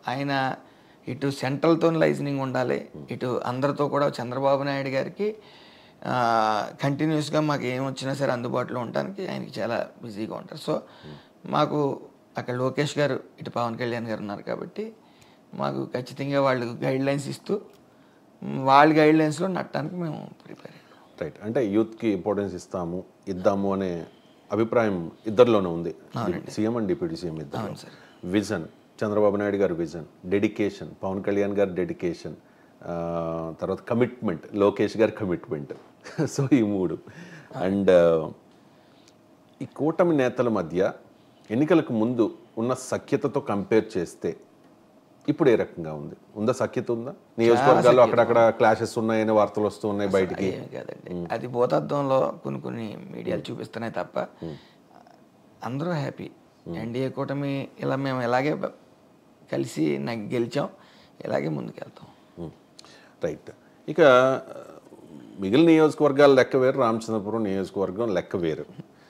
ఆయన ఇటు సెంట్రల్తో లైజనింగ్ ఉండాలి ఇటు అందరితో కూడా చంద్రబాబు నాయుడు గారికి కంటిన్యూస్గా మాకు ఏం వచ్చినా సరే అందుబాటులో ఉండడానికి ఆయనకి చాలా బిజీగా ఉంటారు సో మాకు అక్కడ లోకేష్ గారు ఇటు పవన్ కళ్యాణ్ గారు ఉన్నారు కాబట్టి మాకు ఖచ్చితంగా వాళ్ళు గైడ్ లైన్స్ ఇస్తూ మ్, వాళ్ళ గైడ్ లైన్స్లో నట్టడానికి మేము ప్రిపేర్ అయ్యాం రైట్ అంటే యూత్కి ఇంపార్టెన్స్ ఇస్తాము ఇద్దాము అనే అభిప్రాయం ఇద్దరిలోనే ఉంది సీఎం అండ్ డిప్యూటీ సీఎం ఇద్దరు విజన్ చంద్రబాబు నాయుడు గారి విజన్ డెడికేషన్ పవన్ కళ్యాణ్ గారి డెడికేషన్ తర్వాత కమిట్మెంట్ లోకేష్ గారి కమిట్మెంట్ సో ఈ మూడు అండ్ ఈ కూటమి నేతల మధ్య ఎన్నికలకు ముందు ఉన్న సఖ్యతతో కంపేర్ చేస్తే ఇప్పుడు ఏ రకంగా ఉంది ఉందా సఖ్యత ఉందా నియోజకవర్గాల్లో అక్కడక్కడ క్లాషెస్ ఉన్నాయని వార్తలు వస్తూ ఉన్నాయి బయటికి ఏమి కాదండి అది భూతత్వంలో కొన్ని కొన్ని మీడియాలు చూపిస్తున్నాయి తప్ప అందరూ హ్యాపీ ఎన్డీఏ కూటమి ఇలా మేము ఇలాగే బ- కలిసి నాకు గెలిచాం ఇలాగే ముందుకెళ్తాం రైట్ ఇక మిగిలిన నియోజకవర్గాల లెక్క వేరు రామచంద్రపురం నియోజకవర్గం లెక్క వేరు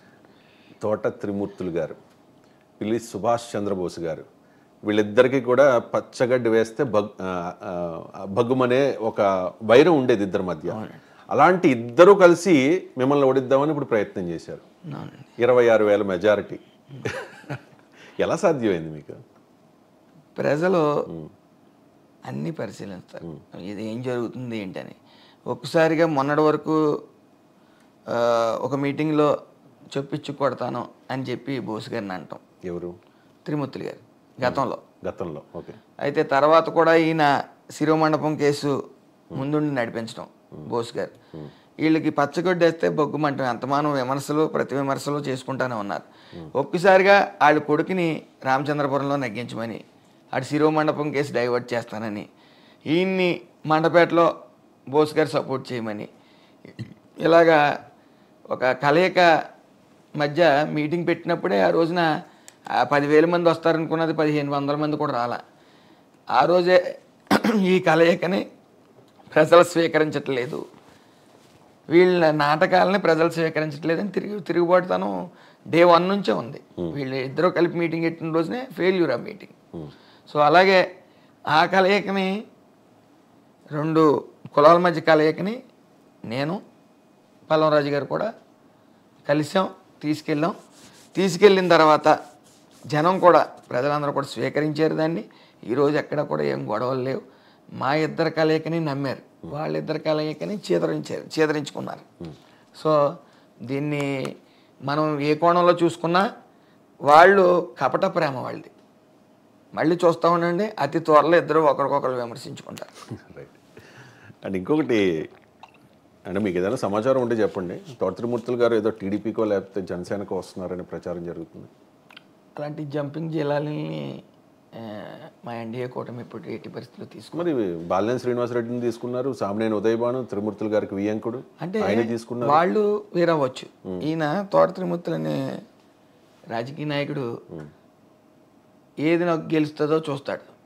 తోట త్రిమూర్తులు గారు పిల్లి సుభాష్ చంద్రబోస్ గారు వీళ్ళిద్దరికీ కూడా పచ్చగడ్డి వేస్తే బగ్ ఆ, ఆ, భగ్గుమనే ఒక వైరం ఉండేది ఇద్దరి మధ్య అలాంటి ఇద్దరు కలిసి మిమ్మల్ని ఓడిద్దామని ఇప్పుడు ప్రయత్నం చేశారు అవునండి ఇరవై ఆరు వేల మెజారిటీ ఎలా సాధ్యమైంది మీకు ప్రజలు అన్నీ పరిశీలిస్తారు ఇది ఏం జరుగుతుంది ఏంటని ఒక్కసారిగా మొన్నటి వరకు ఆ, ఒక మీటింగ్లో చొప్పించు కొడతాను అని చెప్పి బోస్ గారిని అంటాం ఎవరు త్రిమూర్తులు గారు గతంలో గతంలో ఓకే అయితే తర్వాత కూడా ఈయన శిరోమండపం కేసు ముందుండి నడిపించడం బోస్ గారు వీళ్ళకి పచ్చగొడ్డేస్తే బొగ్గుమంటాం ఎంతమానం విమర్శలు ప్రతి విమర్శలు చేసుకుంటానే ఉన్నారు ఒక్కసారిగా వాళ్ళ కొడుకుని రామచంద్రపురంలో నెగ్గించమని అటు శిరోమండపం కేసు డైవర్ట్ చేస్తానని ఈయన్ని మండపేటలో బోస్ గారు సపోర్ట్ చేయమని ఇలాగా ఒక కలయిక మధ్య మీటింగ్ పెట్టినప్పుడే ఆ రోజున ఆ పదివేల మంది వస్తారనుకున్నది పదిహేను వందల మంది కూడా రాలా ఆ రోజే ఈ కలయికని ప్రజలు స్వీకరించట్లేదు వీళ్ళ నాటకాలని ప్రజలు స్వీకరించట్లేదని తిరిగి తిరుగుబాటుతనం డే వన్ నుంచే ఉంది వీళ్ళు ఇద్దరు కలిపి మీటింగ్ పెట్టిన రోజునే ఫెయిల్యూర్ ఆ మీటింగ్ సో అలాగే ఆ కలయికని రెండు కులాల మధ్య కలయికని నేను పల్లంరాజు గారు కూడా కలిసాం తీసుకెళ్ళాం తీసుకెళ్ళిన తర్వాత జనం కూడా ప్రజలందరూ కూడా స్వీకరించారు దాన్ని ఈరోజు ఎక్కడ కూడా ఏం గొడవలు లేవు మా ఇద్దరు కలయికని నమ్మారు వాళ్ళిద్దరు కలయికని చీదరించారు చీదరించుకున్నారు సో దీన్ని మనం ఏ కోణంలో చూసుకున్నా వాళ్ళు కపట ప్రేమ వాళ్ళది మళ్ళీ చూస్తూ ఉండండి అతి త్వరలో ఇద్దరు ఒకరికొకరు విమర్శించుకుంటారు రైట్ అండ్ ఇంకొకటి అంటే మీకు ఏదైనా సమాచారం ఉంటే చెప్పండి తోట త్రిమూర్తులు గారు ఏదో టీడీపీకో లేకపోతే జనసేనకో వస్తున్నారని ప్రచారం జరుగుతుంది అలాంటి జంపింగ్ జిల్లాలని ఆ, మా ఎన్డీఏ కూటమి ఇప్పుడు ఎట్టి పరిస్థితుల్లో తీసుకు మరి బాలినేని శ్రీనివాసరెడ్డిని తీసుకున్నారు సామినేని ఉదయభాను త్రిమూర్తులు గారికి వియంకుడు అంటే ఆయన తీసుకున్నారు వాళ్ళు వేరవ్వచ్చు ఈయన తోట త్రిమూర్తులు అనే రాజకీయ నాయకుడు ఏది నాకు గెలుస్తుందో చూస్తాడు